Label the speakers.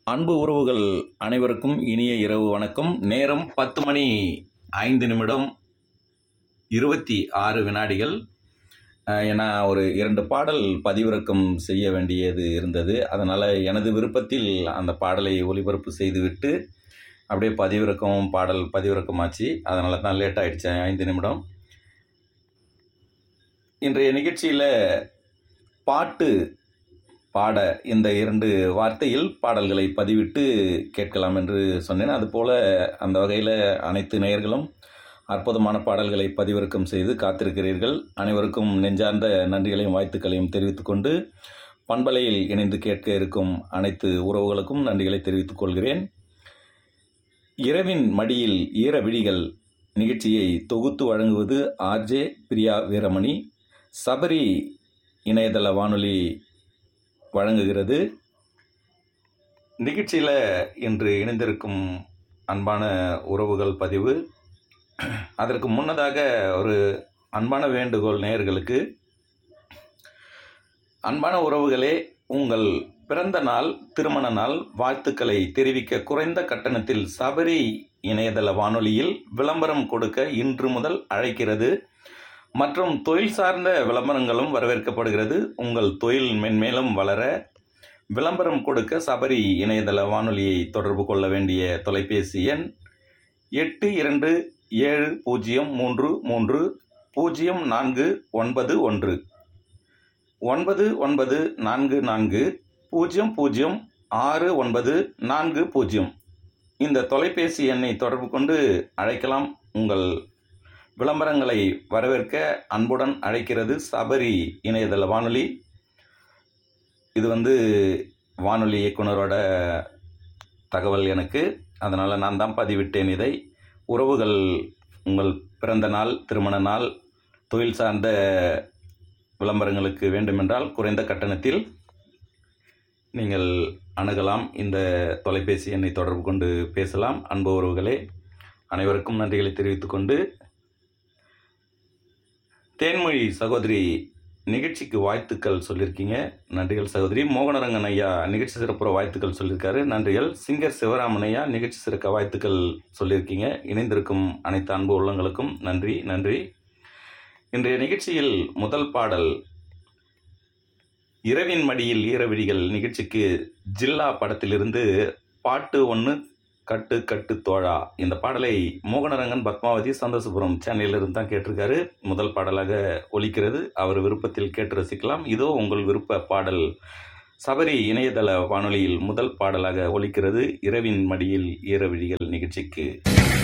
Speaker 1: அன்பு உறவுகள் அனைவருக்கும் இனிய இரவு வணக்கம் நேரம் பத்து மணி ஐந்து நிமிடம் இருபத்தி ஆறு வினாடிகள் அஹ், ஏன்னா ஒரு இரண்டு பாடல் பதிவிறக்கம் செய்ய வேண்டியது இருந்தது அதனால் எனது விருப்பத்தில் அந்த பாடலை ஒளிபரப்பு செய்துவிட்டு அப்படியே பதிவிறக்கம் பாடல் பதிவிறக்கமாச்சு அதனால தான் லேட் ஆயிடுச்சு ஐந்து நிமிடம் இன்றைய நிகழ்ச்சியில் பாட்டு பாட இந்த இரண்டு வார்த்தையில் பாடல்களை பதிவிட்டு கேட்கலாம் என்று சொன்னேன் அதுபோல் அந்த வகையில் அனைத்து நேயர்களும் அற்புதமான பாடல்களை பதிவிறக்கம் செய்து காத்திருக்கிறீர்கள் அனைவருக்கும் நெஞ்சார்ந்த நன்றிகளையும் வாழ்த்துக்களையும் தெரிவித்துக்கொண்டு பண்பலையில் இணைந்து கேட்க இருக்கும் அனைத்து உறவுகளுக்கும் நன்றிகளை தெரிவித்துக் கொள்கிறேன் இரவின் மடியில் ஈர விழிகள் நிகழ்ச்சியை தொகுத்து வழங்குவது ஆர்ஜே பிரியா வீரமணி சபரி இணையதள வானொலி வழங்குகிறது நிகழ்ச்சியில் இன்று இணைந்திருக்கும் அன்பான உறவுகள் பதிவு அதற்கு முன்னதாக ஒரு அன்பான வேண்டுகோள் நேயர்களுக்கு அன்பான உறவுகளே உங்கள் பிறந்த நாள் திருமண நாள் வாழ்த்துக்களை தெரிவிக்க குறைந்த கட்டணத்தில் சபரி இணையதள வானொலியில் விளம்பரம் கொடுக்க இன்று முதல் அழைக்கிறது மற்றும் தொழில் சார்ந்த விளம்பரங்களும் வரவேற்கப்படுகிறது உங்கள் தொழில் மென்மேலும் வளர விளம்பரம் கொடுக்க சபரி இணையதள வானொலியை தொடர்பு கொள்ள வேண்டிய தொலைபேசி எண் எட்டு இரண்டு ஏழு பூஜ்ஜியம் மூன்று மூன்று பூஜ்ஜியம் நான்கு ஒன்பது ஒன்று ஒன்பது ஒன்பது நான்கு நான்கு பூஜ்ஜியம் பூஜ்ஜியம் ஆறு ஒன்பது நான்கு பூஜ்ஜியம் இந்த தொலைபேசி எண்ணை தொடர்பு கொண்டு அழைக்கலாம் உங்கள் விளம்பரங்களை வரவேற்க அன்புடன் அழைக்கிறது சபரி இணையதள வானொலி இது வந்து வானொலி இயக்குனரோட தகவல் எனக்கு அதனால் நான் தான் பதிவிட்டேன் இதை உறவுகள் உங்கள் பிறந்த நாள் திருமண நாள் தொழில் சார்ந்த விளம்பரங்களுக்கு வேண்டுமென்றால் குறைந்த கட்டணத்தில் நீங்கள் அணுகலாம் இந்த தொலைபேசி எண்ணை தொடர்பு கொண்டு பேசலாம் அன்பு உறவுகளே அனைவருக்கும் நன்றிகளை தெரிவித்துக்கொண்டு தேன்மொழி சகோதரி நிகழ்ச்சிக்கு வாழ்த்துக்கள் சொல்லியிருக்கீங்க நன்றிகள் சகோதரி மோகனரங்கன் ஐயா நிகழ்ச்சி சிறப்புற வாழ்த்துக்கள் சொல்லியிருக்காரு நன்றிகள் சிங்கர் சிவராமன் ஐயா நிகழ்ச்சி சிறக்க வாழ்த்துக்கள் சொல்லியிருக்கீங்க இணைந்திருக்கும் அனைத்து அன்பு உள்ளங்களுக்கும் நன்றி நன்றி இன்றைய நிகழ்ச்சியில் முதல் பாடல் இரவின் மடியில் ஈரவிழிகள் நிகழ்ச்சிக்கு ஜில்லா படத்திலிருந்து பாட்டு ஒன்று கட்டு கட்டு தோழா இந்த பாடலை மோகனரங்கன் பத்மாவதி சந்தோஷபுரம் சேனலிலிருந்து தான் கேட்டிருக்காரு முதல் பாடலாக ஒலிக்கிறது அவர் விருப்பத்தில் கேட்டு ரசிக்கலாம் இதோ உங்கள் விருப்ப பாடல் சபரி இணையதள வானொலியில் முதல் பாடலாக ஒலிக்கிறது இரவின் மடியில் ஈரவிழிகள் நிகழ்ச்சிக்கு